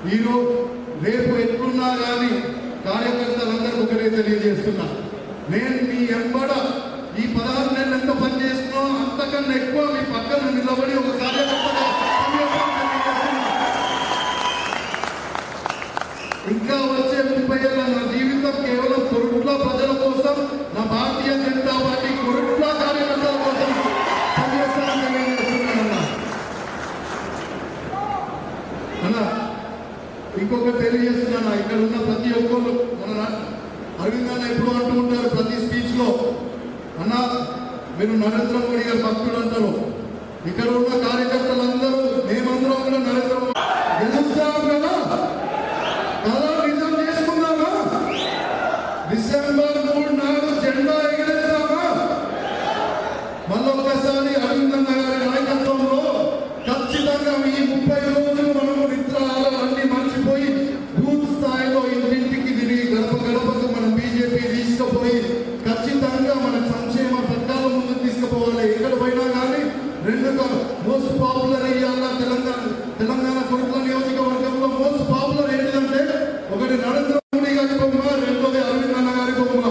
ఈరోజు రేపు ఎట్లున్నా కానీ కార్యకర్తలందరూ ఒకటే తెలియజేస్తున్నా నేను మీ ఎంబడ ఈ పదహారు నెలలు ఎంత పని చేస్తున్నావు అంతకన్నా ఎక్కువ మీ పక్కన నిలబడి ఒక కార్యకర్తగా పనిచేస్తానని తెలియజేస్తున్నా. ఇంకా వచ్చే ముప్పై ఏళ్ళ నా జీవితం కేవలం కొరుట్ల ప్రజల కోసం నా భారతీయ జనతా పార్టీ కొరుట్ల కార్యకర్తల కోసం పనిచేస్తానని తెలియజేస్తున్నానన్నా అన్నా ఇంకొకటి తెలియజేస్తున్నాను ఇక్కడ ఉన్న ప్రతి ఒక్కరు మన రా- అరవింద్ అన్న ఎప్పుడు అంటూ ఉంటారు ప్రతి స్పీచ్ లో అన్న మీరు నరేంద్ర మోడీ గారి భక్తుడు అంటారు ఇక్కడ ఉన్న కార్యకర్తలందరూ మేమందరం కూడా నరేంద్ర మోడీ గెలుస్తాం కదా కదా నిజం చేసుకుందామా డిసెంబర్ మూడు నాడు జెండా ఎగిరేస్తామా మళ్ళొక్కసారి అరవిందన్న గారి నాయకత్వంలో ఖచ్చితంగా ఈ ముప్పై రోజులు మనము నిద్రాలన్నీ మర్చిపోయి బూత్ స్థాయిలో ఇంటింటికి తిరిగి గడప గడపకు మనం బీజేపీ తీసుకుపోయి ఖచ్చితంగా మన సంక్షేమ పథకాల ముందు తీసుకుపోవాలి ఎక్కడ పోయినా కానీ రెండు మోస్ట్ పాపులర్ అయ్యాల తెలంగాణ తెలంగాణ కొడుకుల నియోజకవర్గంలో మోస్ట్ పాపులర్ ఏంటిదంటే ఒకటి నరేంద్ర మోడీ గారి బొమ్మ రెండోది అరవింద్ అన్న గారి బొమ్మ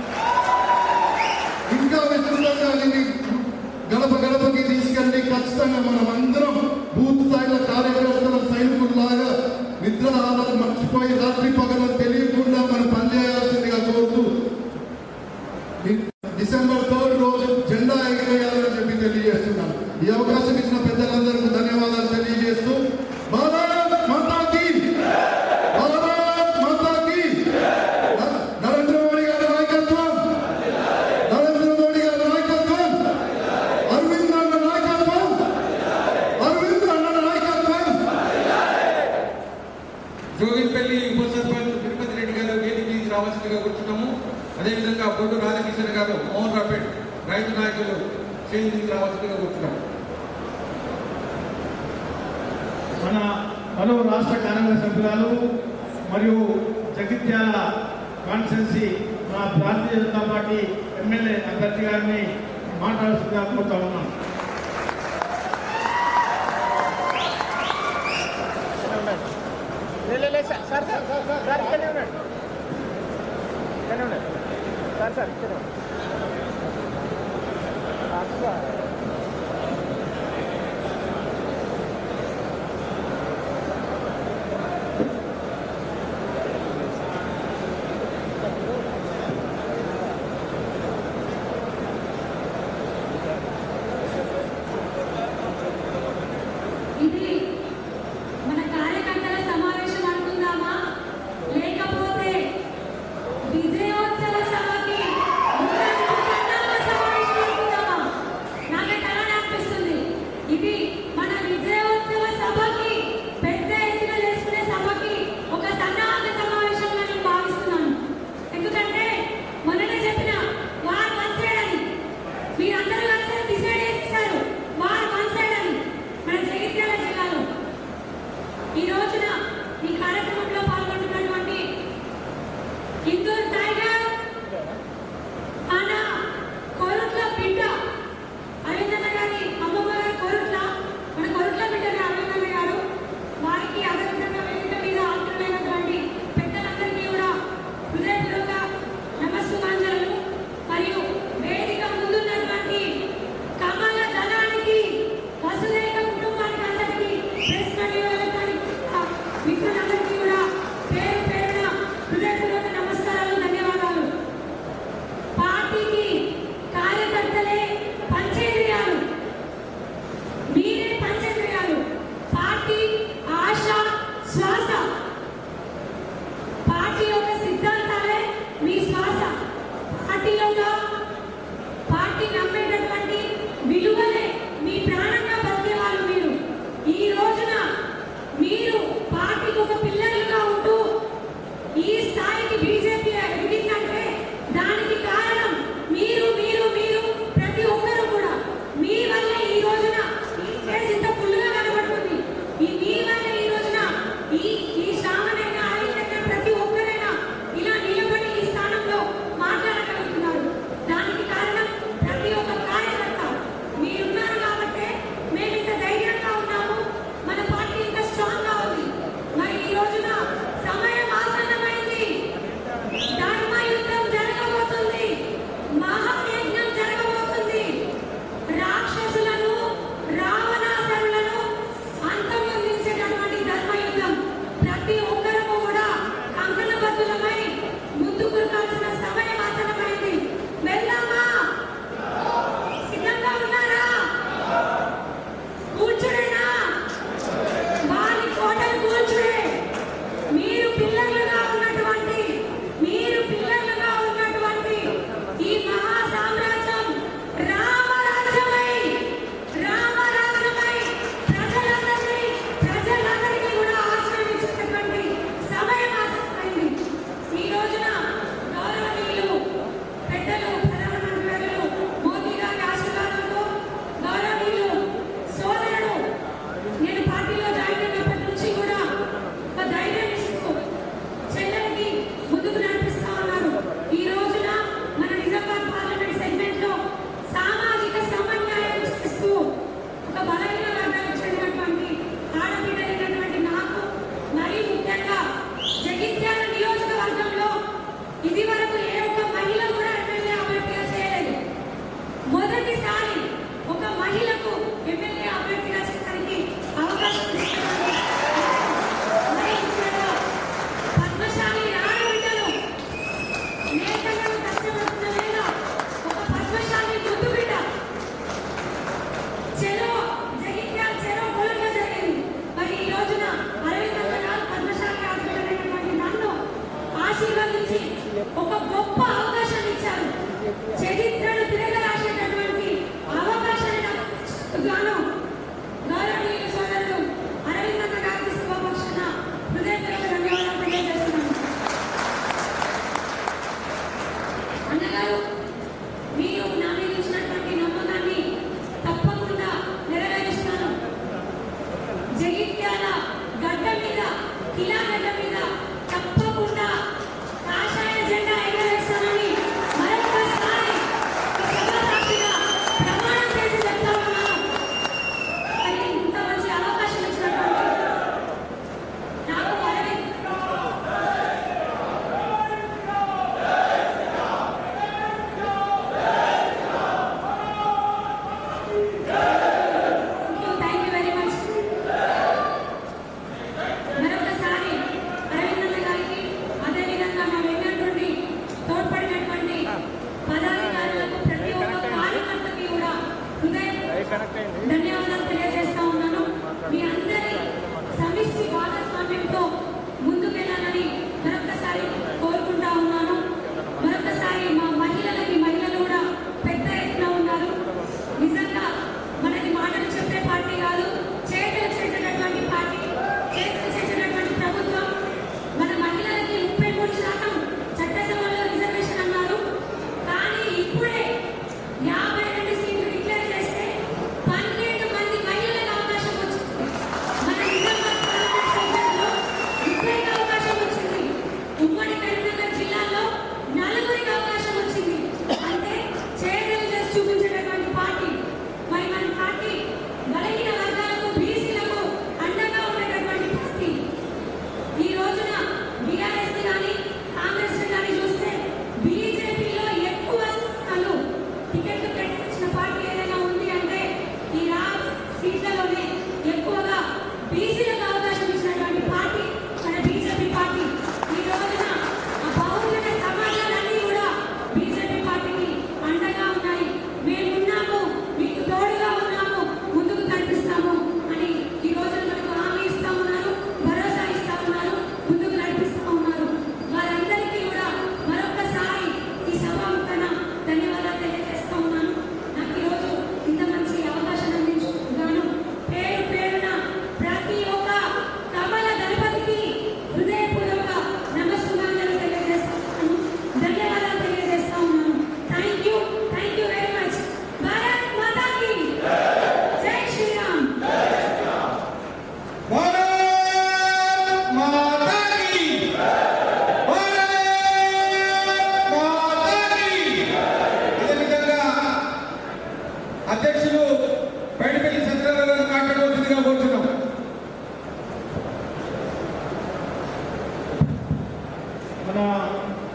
ఇంకా విస్తృతంగా దీన్ని గడప గడపకి తీసుకెళ్ళి ఖచ్చితంగా మనం అందరం బూత్ స్థాయిలో కార్యకర్తల సైనికుల్లాగా నిద్రాహారాలు మర్చిపోయి రాత్రి పగలు తెలియకుండా మనం పనిచేయాల్సిందిగా కోరుతూ డి- డిసెంబర్ థర్డ్ రోజు జెండా ఎగిరేయాలని చెప్పి తెలియజేస్తున్నాను ఈ అవకాశం ఇచ్చిన పెద్దలందరికీ ధన్యవాదాలు తెలియజేస్తూ భారత్ మాతాకి భారత్ మాతాకి న- నరేంద్ర మోడీ గారి నాయకత్వం నరేంద్ర మోడీ గారి నాయకత్వం అరవింద్ అన్న నాయకత్వం అరవింద్ అన్న నాయకత్వం జోగిపల్లి ఉప సర్పంచ్ తిరుపతి రెడ్డి గారు వేదిక నుంచి రావాల్సిందిగా కూర్చున్నాము అదేవిధంగా బొడ్డు రాధాకిషన్ గారు మోహన్ రాపేట్ రైతు నాయకులు స్టేజ్ నుంచి రావాల్సిందిగా కూర్చున్నాము మన పలువు రాష్ట్ర కార్యవర్గ సభ్యురాలు మరియు జగిత్యాల కాన్స్టిట్యున్సీ మన భారతీయ జనతా పార్టీ ఎమ్మెల్యే అభ్యర్థి గారిని మాట్లాడుతుందిగా కోరుతా ఉన్నాం లే లే లే sir sir sir sir sir sir ఇక్కడే ఉన్నాడు ఇక్కడే ఉన్నాడు సార్ సార్ ఇక్కడే ఉన్నాడు అచ్చా. ఇది మన కార్యకర్తల సమావేశం అనుకుందామా లేకపోతే విజయోత్సవ సభకి ముందస్తు సన్నాహ సమావేశం అనుకుందామా నాకు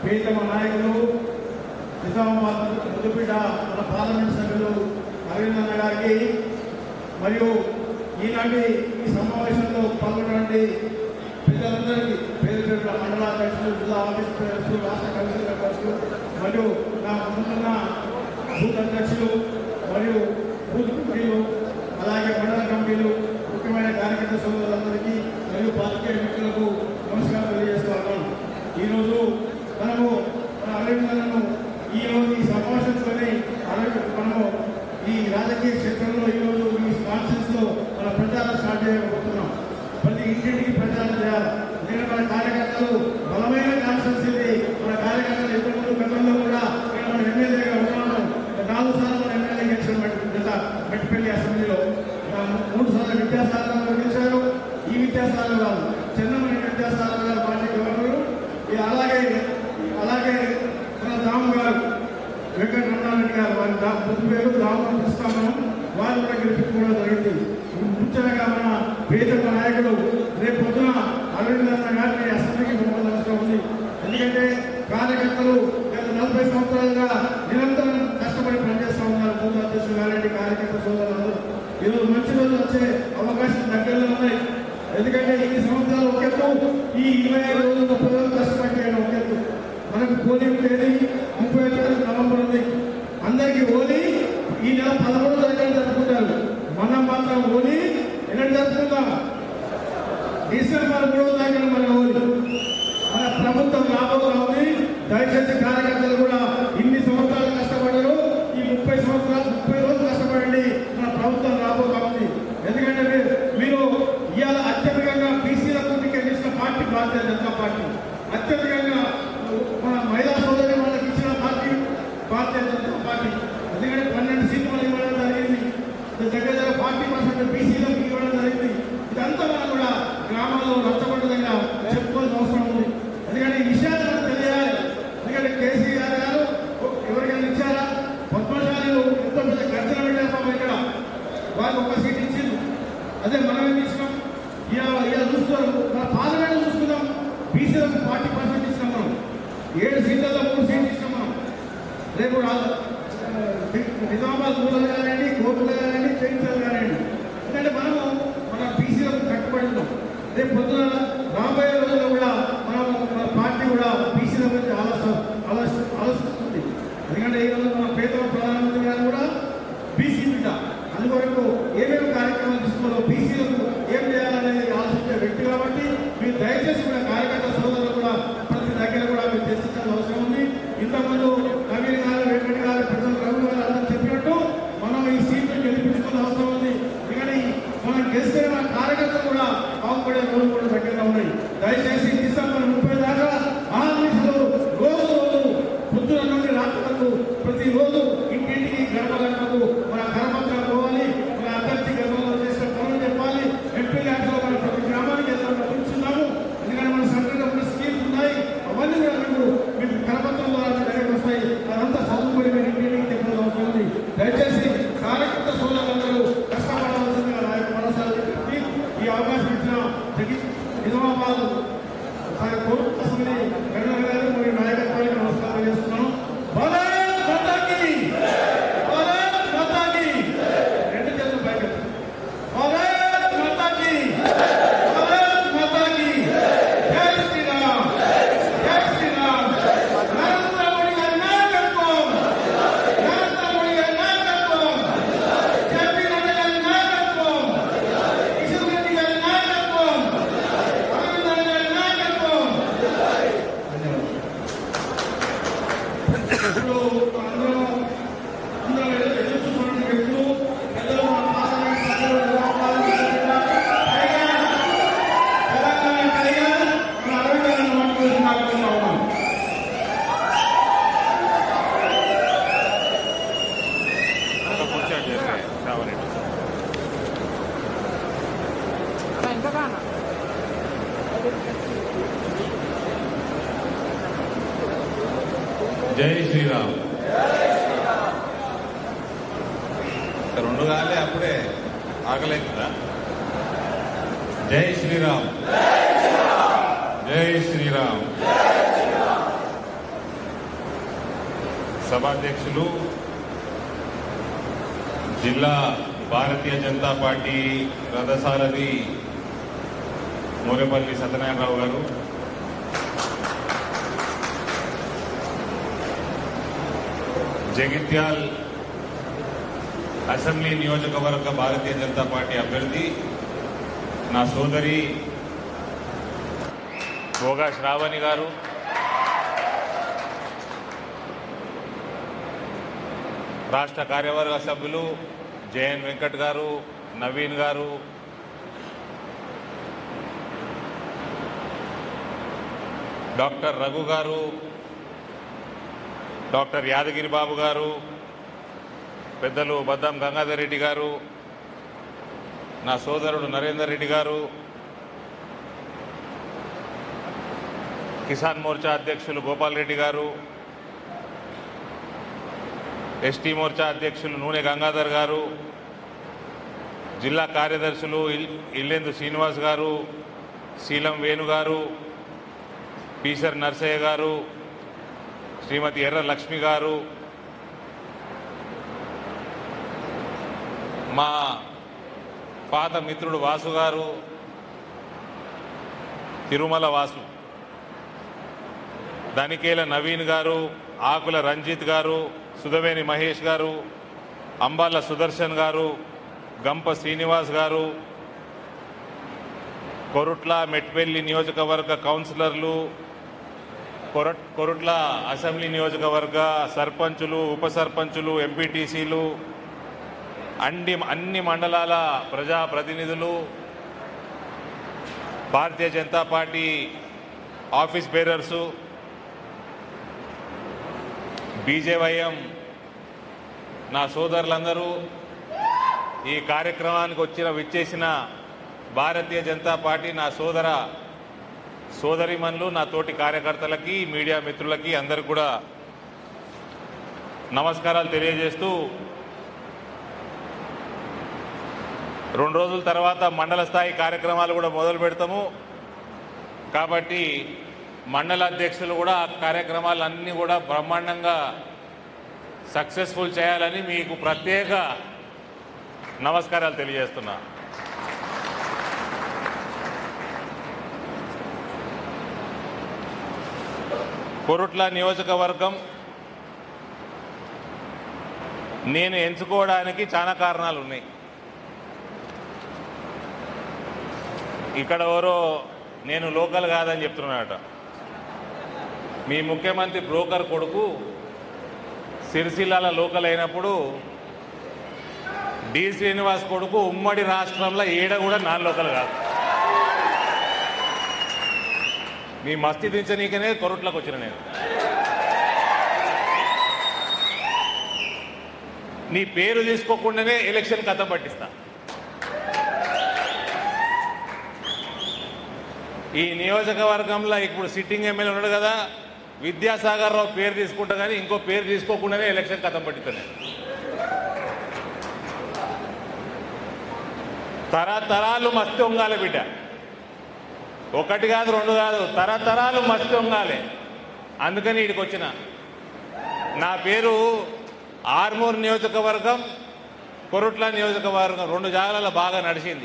ప్రీతమ నాయకులు నిజామాబాద్ ముద్దుబిడ్డ మన పార్లమెంట్ సభ్యులు అరవింద్ అన్న గారికి మరియు ఈనాటి ఈ సమావేశంలో పాల్గొనడానికి ప్రజలందరికీ పేరు పేరున మండల అధ్యక్షులు జిల్లా ఆఫీస్ అధ్యక్షులు రాష్ట్ర కమిషన్ అధ్యక్షులు మరియు నా ముందున్న బూత్ అధ్యక్షులు మరియు బూత్ కమిటీలు అలాగే మండల కమిటీలు ముఖ్యమైన కార్యకర్త సోదరులందరికీ మరియు పార్టీ మిత్రులకు నమస్కారం తెలియజేస్తున్నాను ఈరోజు మనము మన అరవిందలను ఈ రోజు ఈ సమావేశంతోనే అరవింద్ మనము ఈ రాజకీయ క్షేత్రంలో ఈరోజు ఈ కాన్ఫరెన్స్ లో మన ప్రచారం స్టార్ట్ చేయబోతున్నాం ప్రతి ఇంటింటికి ప్రచారం చేయాలి ఎందుకంటే మన కార్యకర్తలు బలమైన కాన్ఫరెన్స్ ఇది మన కార్యకర్తలు ఇంతకుముందు గతంలో కూడా ఇక్కడ మన ఎమ్మెల్యేగా ఉన్నాము నాలుగు సార్లు మన ఎమ్మెల్యే గెలిచిన గత మెట్టిపల్లి అసెంబ్లీలో ఆ, మూడు సార్లు విద్యాసాగర్ గెలిచారు ఈ విద్యాసాగర్ గారు చెన్నమణి విద్యాసాగర్ గారు పార్టీ గవర్నరు ఈ అలాగే అలాగే మన రాము గారు వెంకట రమణారెడ్డి గారు వారి దా- ముందు పేరు రామరావు కృష్ణామం వారు కూడా గెలిపించుకోవడం జరిగింది ముఖ్యంగా మన ప్రియతమ నాయకుడు రేపు పొద్దున అరవింద్ అన్న గారిని అసెంబ్లీకి పంపాల్సిన అవసరం ఉంది ఎందుకంటే కార్యకర్తలు గత నలభై సంవత్సరాలుగా నిరంతరం కష్టపడి పనిచేస్తూ ఉన్నారు బూత్ అధ్యక్షులు గారండి కార్యకర్త సోదరులందరూ ఈరోజు మంచి రోజులు వచ్చే అవకాశం దగ్గరలో ఉన్నాయి ఎందుకంటే ఇన్ని సంవత్సరాలు ఒక ఎత్తు ఈ ఇరవై ఐదు రోజులు ముప్పై రోజులు కష్టపడి చేయడం ఒక ఎత్తు మనకు పోలింగ్ తేదీ ముప్పై తేదీ నవంబర్ ఉంది అందరికీ హోలీ ఈ నెల పదమూడు తారీఖున జరుపుకుంటారు మనం మాత్రం హోలీ ఎన్నడు జరుపుకుందాం డిసెంబర్ మూడో తారీఖున మన హోలీ మన ప్రభుత్వం రాబోతోంది దయచేసి కార్యకర్తలు కూడా ఇన్ని సంవత్సరాలు కష్టపడ్డారు ఈ ముప్పై సంవత్సరాలు ముప్పై రోజులు కష్టపడండి మన ప్రభుత్వం రాబోతోంది ఎందుకంటే మీరు మీరు ఇవాళ అత్యధికంగా బీసీలకు టికెట్ ఇచ్చిన పార్టీ భారతీయ జనతా పార్టీ అత్యధికంగా మన మహిళా సోదరి వాళ్ళకి ఇచ్చిన పార్టీ భారతీయ జనతా పార్టీ ఎందుకంటే పన్నెండు సీట్లు మనకి ఇవ్వడం జరిగింది దగ్గర దగ్గర ఫార్టీ పర్సెంట్ బీసీలకు ఇవ్వడం జరిగింది ఇదంతా మనం కూడా గ్రామాల్లో రచ్చబండగా చెప్పుకోవాల్సిన అవసరం ఉంది ఎందుకంటే ఈ విషయాలు మనకు తెలియాలి ఎందుకంటే కేసీఆర్ గారు ఎవరికైనా ఇచ్చారా పద్మశాలీలు ఎంతో పెద్ద గర్జన పెట్టారు పాపం ఇక్కడ వారికి ఒక సీట్ ఇచ్చింది అదే మనం ఏం ఇచ్చినాం ఇవాళ ఇవాళ చూస్తున్నాం మన పార్లమెంట్ చూసుకుందాం బీసీలకు ఫార్టీ పర్సెంట్ ఇచ్చినాం మనం ఏడు సీట్లలో మూడు సీట్లు ఇచ్చినాం మనం రేపు రా- నిజామాబాద్ ఊళ్ళో కానివ్వండి కోర్టులో కానివ్వండి చేయించాలి కానివ్వండి ఎందుకంటే మనము మన బీసీలకు కట్టుబడి ఉన్నాం రేపు పొద్దున రాబోయే రోజుల్లో కూడా మనం మన పార్టీ కూడా బీసీల గురించి ఆలోచన ఆలోచి ఆలోచిస్తుంది ఎందుకంటే ఈ రోజు మన పేదల ప్రధానమంత్రి గారు కూడా బీసీ బిడ్డ అందువరకు ఏమేమి కార్యక్రమాలు తీసుకోవాలో బీసీలకు ఏం చేయాలనేది ఆలోచించే వ్యక్తి కాబట్టి మీరు దయచేసి కూడా కార్యకర్త సోదరులు కూడా ప్రతి దగ్గర కూడా మీరు చర్చించాల్సిన అవసరం ఉంది ఇంతకుముందు నవీన్ గారు వెంకట గారు ప్రజలు రఘు గారు అందరూ చెప్పినట్టు మనం ఈ సీట్లు గెలిపించుకున్న అవసరం ఉంది ఎందుకంటే ఈ మనం గెలిస్తే మన కార్యకర్తలు కూడా బాగుపడే రోజులు కూడా దగ్గరగా ఉన్నాయి దయచేసి డిసెంబర్ ముప్పై దాకా ఆ నిమిషంలో రోజు రోజు పొద్దున నుండి రాత్రి వరకు ప్రతిరోజు ఇంటింటికి గడప గడపకు మన కరపత్రాలు పోవాలి మన అభ్యర్థి గర్భంలో చేసిన పనులు చెప్పాలి ఎంపీ ల్యాబ్స్లో మన ప్రతి గ్రామానికి వెళ్తాం కూర్చున్నాము ఎందుకంటే మన సెంట్రల్ గవర్నమెంట్ స్కీమ్స్ ఉన్నాయి అవన్నీ కూడా మీకు మీకు కరపత్రం ద్వారా మీ దగ్గరకు వస్తాయి అదంతా చదువుకొని మీరు ఇంటింటికి చెప్పడం అవసరం ఉంది దయచేసి కార్యకర్త సోదరులందరూ కష్టపడవలసిందిగా నా యొక్క మనసాలు చెప్పి ఈ అవకాశం ఇచ్చిన జగన్ నిజామాబాద్ ఆయన కోర్టు అసెంబ్లీ గవర్నర్ గారు మరియు నాయకత్వానికి నమస్కారం చేస్తున్నాను భారత్ మాతాకి భారత్ మాతాకి రెండు చేతులు పైకి భారత్ మాతాకి భారత్ మాతాకి జై శ్రీరామ్ జై శ్రీరామ్ నరేంద్ర మోడీ గారి నాయకత్వం నరేంద్ర మోడీ గారి నాయకత్వం జేపీ నడ్డా గారి నాయకత్వం కిషన్ రెడ్డి గారి నాయకత్వం అరవింద్ గారి నాయకత్వం ఇప్పుడు అందరం అందరం ఎదురు చూస్తున్న వ్యక్తులు పెద్దలు మన పార్లమెంట్ సభ్యులు రావాలి పైగా తెలంగాణ పైగా మన అరవింద్ గారిని మాట్లాడుతూ మాట్లాడుతూ ఉన్నాం కూర్చోండి చేస్తే రావాలండి జై శ్రీరామ్ రెండు కాలే అప్పుడే ఆగలేదు కదా జై శ్రీరామ్ జై శ్రీరామ్ సభాధ్యక్షులు జిల్లా భారతీయ జనతా పార్టీ రథసారథి మూరేపల్లి సత్యనారాయణరావు గారు జగిత్యాల్ అసెంబ్లీ నియోజకవర్గ భారతీయ జనతా పార్టీ అభ్యర్థి నా సోదరి భోగా శ్రావణి గారు రాష్ట్ర కార్యవర్గ సభ్యులు జయన్ వెంకట్ గారు నవీన్ గారు డాక్టర్ రఘు గారు డాక్టర్ యాదగిరి బాబు గారు పెద్దలు బద్దం గంగాధర్ రెడ్డి గారు నా సోదరుడు నరేందర్ రెడ్డి గారు కిసాన్ మోర్చా అధ్యక్షులు గోపాల్ రెడ్డి గారు ఎస్టీ మోర్చా అధ్యక్షులు నూనె గంగాధర్ గారు జిల్లా కార్యదర్శులు ఇల్- ఇల్లెందు శ్రీనివాస్ గారు శీలం వేణు గారు పీసర్ నర్సయ్య గారు శ్రీమతి ఎర్ర లక్ష్మి గారు మా పాత మిత్రుడు వాసు గారు తిరుమల వాసు దనికేల నవీన్ గారు ఆకుల రంజిత్ గారు సుధవేణి మహేష్ గారు అంబాల సుదర్శన్ గారు గంప శ్రీనివాస్ గారు కొరుట్ల మెట్పల్లి నియోజకవర్గ కౌన్సిలర్లు కొరట్ కొరుట్ల అసెంబ్లీ నియోజకవర్గ సర్పంచులు ఉప సర్పంచులు ఎంపీటీసీలు అన్ని అన్ని మండలాల ప్రజాప్రతినిధులు Bharatiya Janata party office bearers BJYM నా సోదరులందరూ ఈ కార్యక్రమానికి వచ్చిన విచ్చేసిన భారతీయ జనతా పార్టీ నా సోదర సోదరిమన్లు నా తోటి కార్యకర్తలకి మీడియా మిత్రులకి అందరికి కూడా నమస్కారాలు తెలియజేస్తూ రెండు రోజుల తర్వాత మండల స్థాయి కార్యక్రమాలు కూడా మొదలు పెడతాము కాబట్టి మండల అధ్యక్షులు కూడా ఆ కార్యక్రమాలన్నీ కూడా బ్రహ్మాండంగా సక్సెస్ఫుల్ చేయాలని మీకు ప్రత్యేక నమస్కారాలు తెలియజేస్తున్నా కొరుట్ల నియోజకవర్గం నేను ఎంచుకోవడానికి చాలా కారణాలు ఉన్నాయి ఇక్కడ ఎవరో నేను లోకల్ కాదని చెప్తున్నాడట మీ ముఖ్యమంత్రి బ్రోకర్ కొడుకు సిరిసిల్లాల లోకల్ అయినప్పుడు డి శ్రీనివాస్ కొడుకు ఉమ్మడి రాష్ట్రంలో ఏడ కూడా నాన్ లోకల్ కాదు మీ మస్తి దించనీకనే కొరట్లకు వచ్చిన నేను నీ పేరు తీసుకోకుండానే ఎలక్షన్ కథ పట్టిస్తా ఈ నియోజకవర్గంలో ఇప్పుడు సిట్టింగ్ ఎమ్మెల్యే ఉన్నాడు కదా విద్యాసాగర్ రావు పేరు తీసుకుంటా కానీ ఇంకో పేరు తీసుకోకుండానే ఎలక్షన్ కథం పట్టిస్తాను తరతరాలు మస్తు ఉంగాలి బిడ్డ ఒకటి కాదు రెండు కాదు తరతరాలు మస్తు ఉంగాలి అందుకని ఇక్కడికి వచ్చిన నా పేరు ఆర్మూర్ నియోజకవర్గం కొరుట్ల నియోజకవర్గం రెండు జాగాలలో బాగా నడిచింది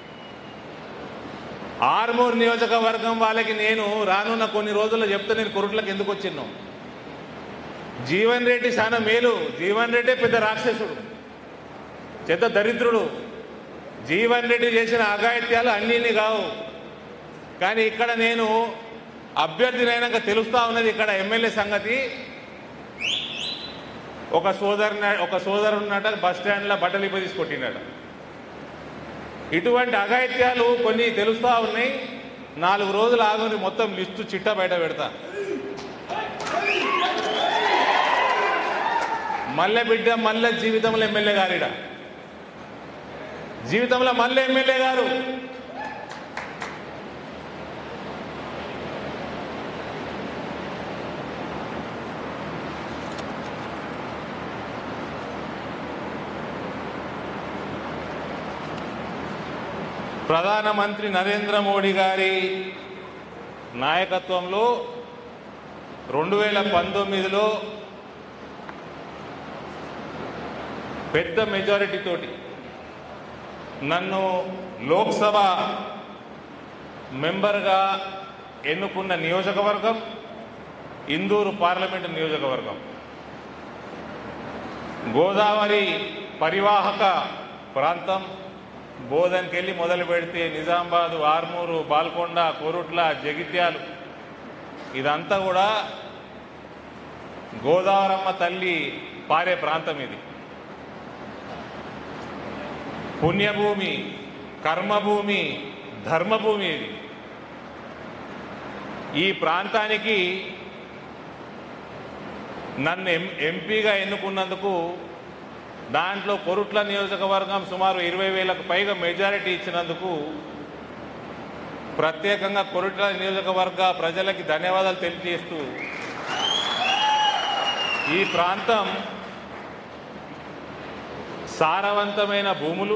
ఆర్మూర్ నియోజకవర్గం వాళ్ళకి నేను రానున్న కొన్ని రోజుల్లో చెప్తే నేను కొరుట్లకు ఎందుకు వచ్చిన్నాం జీవన్ రెడ్డి చాలా మేలు జీవన్ రెడ్డి పెద్ద రాక్షసుడు పెద్ద దరిద్రుడు జీవన్ రెడ్డి చేసిన అఘాయిత్యాలు అన్నీ కావు కానీ ఇక్కడ నేను అభ్యర్థినైనాక తెలుస్తా ఉన్నది ఇక్కడ ఎమ్మెల్యే సంగతి ఒక సోదరు ఒక సోదరున్నట బస్ స్టాండ్లో బట్టలు ఇప్ప తీసుకొట్టినాడు ఇటువంటి అఘాయిత్యాలు కొన్ని తెలుస్తా ఉన్నాయి నాలుగు రోజులు ఆగుని మొత్తం లిస్టు చిట్టా బయట పెడతా మల్లె బిడ్డ మల్లె జీవితంలో ఎమ్మెల్యే గారిడ జీవితంలో మల్లె ఎమ్మెల్యే గారు ప్రధానమంత్రి నరేంద్ర మోడీ గారి నాయకత్వంలో రెండు వేల పంతొమ్మిదిలో పెద్ద మెజారిటీ తోటి నన్ను లోక్సభ మెంబర్గా ఎన్నుకున్న నియోజకవర్గం ఇందూరు పార్లమెంటు నియోజకవర్గం గోదావరి పరివాహక ప్రాంతం బోధన్కెళ్ళి మొదలు పెడితే నిజామాబాదు ఆర్మూరు బాల్కొండ కోరుట్ల జగిత్యాలు ఇదంతా కూడా గోదావరమ్మ తల్లి పారే ప్రాంతం ఇది పుణ్యభూమి కర్మభూమి ధర్మభూమి ఇది ఈ ప్రాంతానికి నన్ను ఎం ఎంపీగా ఎన్నుకున్నందుకు దాంట్లో కొరుట్ల నియోజకవర్గం సుమారు ఇరవై వేలకు పైగా మెజారిటీ ఇచ్చినందుకు ప్రత్యేకంగా కొరుట్ల నియోజకవర్గ ప్రజలకి ధన్యవాదాలు తెలియజేస్తూ ఈ ప్రాంతం సారవంతమైన భూములు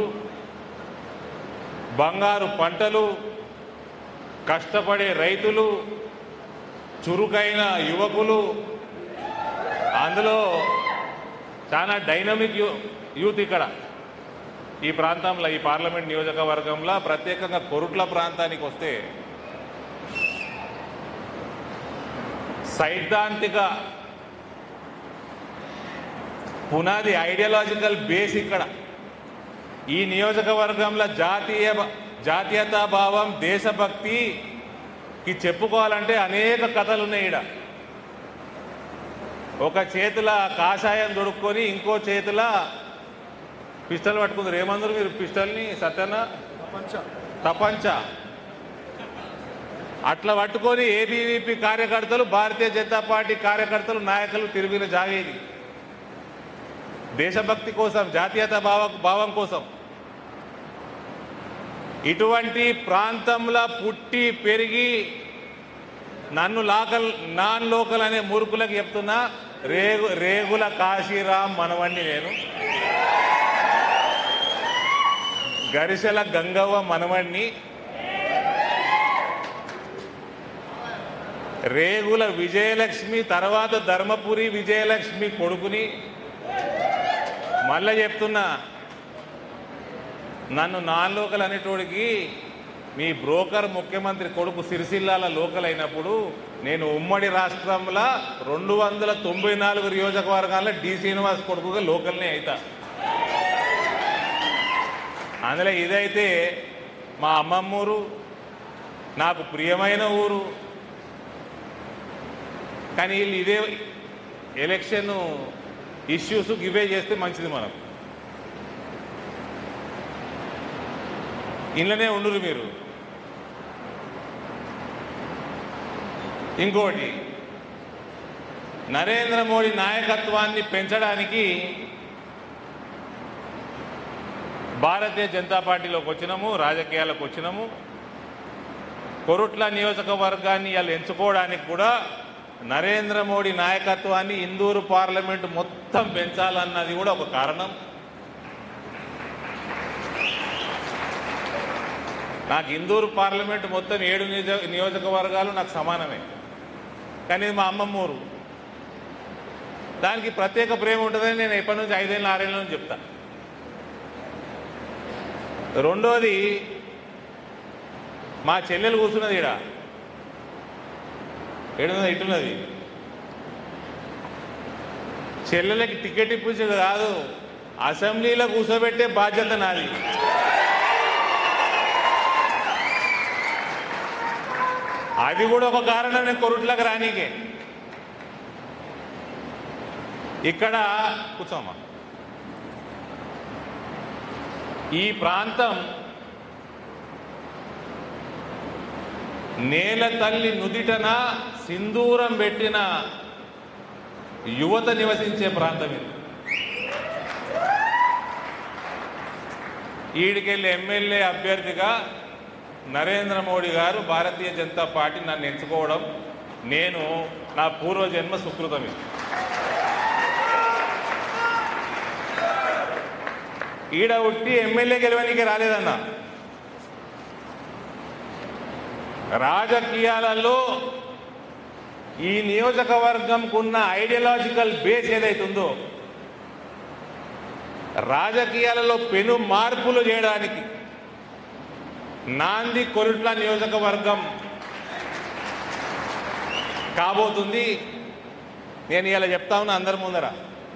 బంగారు పంటలు కష్టపడే రైతులు చురుకైన యువకులు అందులో చాలా డైనమిక్ యూ యూత్ ఇక్కడ ఈ ప్రాంతంలో ఈ పార్లమెంట్ నియోజకవర్గంలో ప్రత్యేకంగా కొరుట్ల ప్రాంతానికి వస్తే సైద్ధాంతిక పునాది ఐడియాలజికల్ బేస్ ఇక్కడ ఈ నియోజకవర్గంలో జాతీయ జాతీయతా భావం దేశభక్తికి చెప్పుకోవాలంటే అనేక కథలు ఉన్నాయి ఇక్కడ ఒక చేతుల కాషాయం దొడుక్కొని ఇంకో చేతుల పిస్టల్ పట్టుకుందరు ఏమందరు మీరు పిస్టల్ని సత్యన తపంచ అట్లా పట్టుకొని ఏబీవీపీ కార్యకర్తలు భారతీయ జనతా పార్టీ కార్యకర్తలు నాయకులు తిరిగిన జాగేది దేశభక్తి కోసం జాతీయత భావ భావం కోసం ఇటువంటి ప్రాంతంలో పుట్టి పెరిగి నన్ను లాకల్ నాన్ లోకల్ అనే మూర్ఖులకు చెప్తున్నా రేగు రేగుల కాశీరాం మనవణ్ణి నేను గరిసెల గంగవ్వ మనవణ్ణి రేగుల విజయలక్ష్మి తర్వాత ధర్మపురి విజయలక్ష్మి కొడుకుని మళ్ళా చెప్తున్నా నన్ను నాన్ లోకల్ అనేటోడికి మీ బ్రోకర్ ముఖ్యమంత్రి కొడుకు సిరిసిల్లాల లోకల్ అయినప్పుడు నేను ఉమ్మడి రాష్ట్రంలో రెండు వందల తొంభై నాలుగు నియోజకవర్గాల్లో డి శ్రీనివాస్ కొడుకుగా లోకల్నే అవుతా అందులో ఇదైతే మా అమ్మమ్మ ఊరు నాకు ప్రియమైన ఊరు కానీ వీళ్ళు ఇదే ఎలక్షన్ ఇష్యూస్ గివే చేస్తే మంచిది మనం ఇంట్లోనే ఉండురు మీరు ఇంకోటి నరేంద్ర మోడీ నాయకత్వాన్ని పెంచడానికి భారతీయ జనతా పార్టీలోకి వచ్చినాము రాజకీయాలకు వచ్చినాము కొరుట్ల నియోజకవర్గాన్ని వాళ్ళు ఎంచుకోవడానికి కూడా నరేంద్ర మోడీ నాయకత్వాన్ని ఇందూరు పార్లమెంటు మొత్తం పెంచాలన్నది కూడా ఒక కారణం నాకు ఇందూరు పార్లమెంటు మొత్తం ఏడు నియోజక నియోజకవర్గాలు నాకు సమానమే కానీ ఇది మా అమ్మమ్మ ఊరు దానికి ప్రత్యేక ప్రేమ ఉంటుందని నేను ఎప్పటి నుంచి ఐదేళ్ళ ఆరేళ్ళ నుంచి చెప్తా రెండోది మా చెల్లెలు కూర్చున్నది ఈడ ఏడున్నది ఇటున్నది చెల్లెలకి టికెట్ ఇప్పించేది కాదు అసెంబ్లీలో కూర్చోబెట్టే బాధ్యత నాది అది కూడా ఒక కారణం నేను కొరుట్లకు రానీకే ఇక్కడ కూర్చోమ్మా ఈ ప్రాంతం నేల తల్లి నుదిటన సింధూరం పెట్టిన యువత నివసించే ప్రాంతం ఇది ఈడికెళ్ళి ఎమ్మెల్యే అభ్యర్థిగా నరేంద్ర మోడీ గారు భారతీయ జనతా పార్టీ నన్ను ఎంచుకోవడం నేను నా పూర్వజన్మ సుకృతం ఇది ఈడ ఉట్టి ఎమ్మెల్యే గెలవనికి రాలేదన్న రాజకీయాలలో ఈ నియోజకవర్గంకు ఉన్న ఐడియాలజికల్ బేస్ ఏదైతుందో రాజకీయాలలో పెను మార్పులు చేయడానికి నాంది కొరుట్ల నియోజకవర్గం కాబోతుంది నేను ఇలా చెప్తా ఉన్నా అందరి ముందర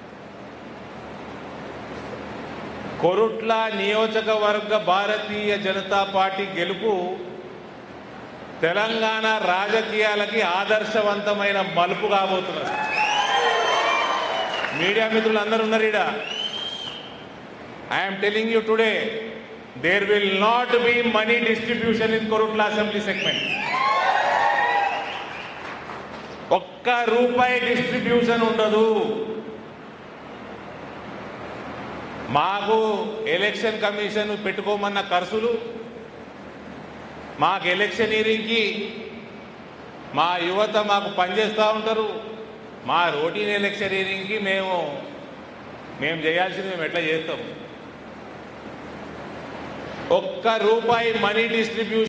కొరుట్ల నియోజకవర్గ భారతీయ జనతా పార్టీ గెలుపు తెలంగాణ రాజకీయాలకి ఆదర్శవంతమైన మలుపు కాబోతున్నది మీడియా మిత్రులు అందరూ ఉన్నారు ఈడ I'm telling you today there will not be money distribution in Korutla assembly segment ఒక్క రూపాయి డిస్ట్రిబ్యూషన్ ఉండదు మాకు ఎలక్షన్ కమిషన్ పెట్టుకోమన్న ఖర్చులు మాకు ఎలక్షనీరింగ్కి మా యువత మాకు పనిచేస్తూ ఉంటారు మా రోటీన్ ఎలక్షనీరింగ్కి మేము మేము చేయాల్సింది మేము ఎట్లా చేస్తాం ఒక్క రూపాయి మనీ డిస్ట్రిబ్యూషన్